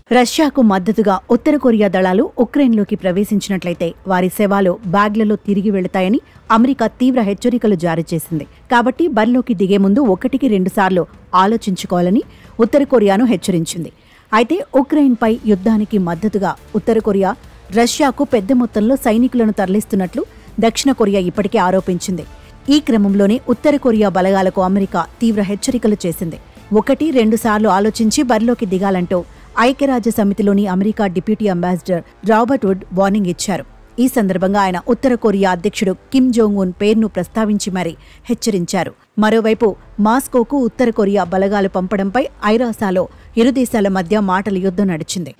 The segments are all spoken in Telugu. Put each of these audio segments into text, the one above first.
రష్యాకు మద్దతుగా ఉత్తర కొరియా దళాలు ఉక్రెయిన్లోకి ప్రవేశించినట్లయితే వారి శవాలు బ్యాగ్లలో తిరిగి వెళతాయని అమెరికా తీవ్ర హెచ్చరికలు జారీ చేసింది కాబట్టి బరిలోకి దిగే ముందు ఒకటికి రెండుసార్లు ఆలోచించుకోవాలని ఉత్తర కొరియాను హెచ్చరించింది అయితే ఉక్రెయిన్పై యుద్ధానికి మద్దతుగా ఉత్తర కొరియా రష్యాకు పెద్ద మొత్తంలో సైనికులను తరలిస్తున్నట్లు దక్షిణ కొరియా ఇప్పటికే ఆరోపించింది ఈ క్రమంలోనే ఉత్తర కొరియా బలగాలకు అమెరికా తీవ్ర హెచ్చరికలు చేసింది ఒకటి రెండుసార్లు ఆలోచించి బరిలోకి దిగాలంటూ ఐక్యరాజ్య సమితిలోని America deputy ambassador Robert Wood warning ఇచ్చారు ఈ సందర్భంగా ఆయన ఉత్తర కొరియా అధ్యక్షుడు కిమ్ జోంగ్ ఉన్ పేరును ప్రస్తావించి మరీ హెచ్చరించారు మరోవైపు మాస్కోకు ఉత్తర కొరియా బలగాలు పంపడంపై ఐరాసాలో ఇరు దేశాల మధ్య మాటల యుద్ధం నడిచింది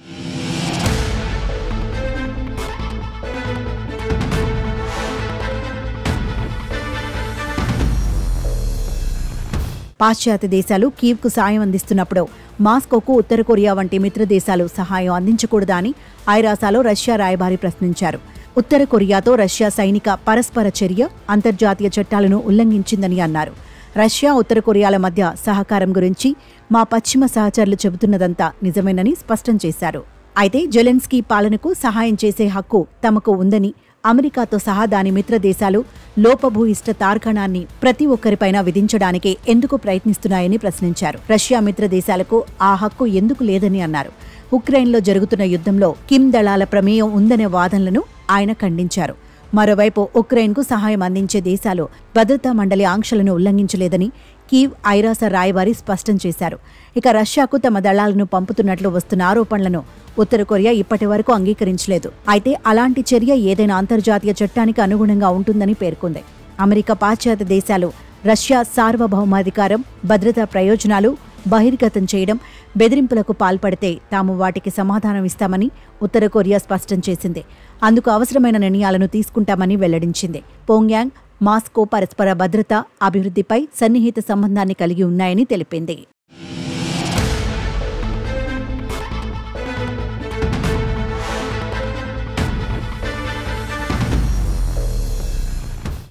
పాశ్చాత్య దేశాలు కీవ్కు సాయం అందిస్తున్నప్పుడు మాస్కోకు ఉత్తర కొరియా వంటి మిత్ర దేశాలు సహాయం అందించకూడదా అని ఐరాసాలో రష్యా రాయబారి ప్రశ్నించారు ఉత్తర కొరియాతో రష్యా సైనిక పరస్పర చర్య అంతర్జాతీయ చట్టాలను ఉల్లంఘించిందని అన్నారు రష్యా ఉత్తర కొరియాల మధ్య సహకారం గురించి మా పశ్చిమ సహచరులు చెబుతున్నదంతా నిజమేనని స్పష్టం చేశారు అయితే జెలెన్స్కీ పాలనకు సహాయం చేసే హక్కు తమకు ఉందని అమెరికాతో సహా దాని మిత్ర దేశాలు లోపభూయిష్ట తార్కాణాన్ని ప్రతి ఒక్కరిపైన విధించడానికి ఎందుకు ప్రయత్నిస్తున్నాయని ప్రశ్నించారు రష్యా మిత్ర దేశాలకు ఆ హక్కు ఎందుకు లేదని అన్నారు ఉక్రెయిన్లో జరుగుతున్న యుద్ధంలో కిమ్ దళాల ప్రమేయం ఉందనే వాదనలను ఆయన ఖండించారు మరోవైపు ఉక్రెయిన్కు సహాయం అందించే దేశాలు భద్రతా మండలి ఆంక్షలను ఉల్లంఘించలేదని కీవ్ ఐరాస రాయబారి స్పష్టం చేశారు ఇక రష్యాకు తమ దళాలను పంపుతున్నట్లు వస్తున్న ఆరోపణలను ఉత్తర కొరియా ఇప్పటి వరకు అంగీకరించలేదు అయితే అలాంటి చర్య ఏదైనా అంతర్జాతీయ చట్టానికి అనుగుణంగా ఉంటుందని పేర్కొంది అమెరికా పాశ్చాత్య దేశాలు రష్యా సార్వభౌమాధికారం భద్రతా ప్రయోజనాలు బహిర్గతం చేయడం బెదిరింపులకు పాల్పడితే తాము వాటికి సమాధానం ఇస్తామని ఉత్తర కొరియా స్పష్టం చేసింది అందుకు అవసరమైన నిర్ణయాలను తీసుకుంటామని వెల్లడించింది పోంగ్యాంగ్ మాస్కో పరస్పర భద్రత అభివృద్ధిపై సన్నిహిత సంబంధాన్ని కలిగి ఉన్నాయని తెలిపింది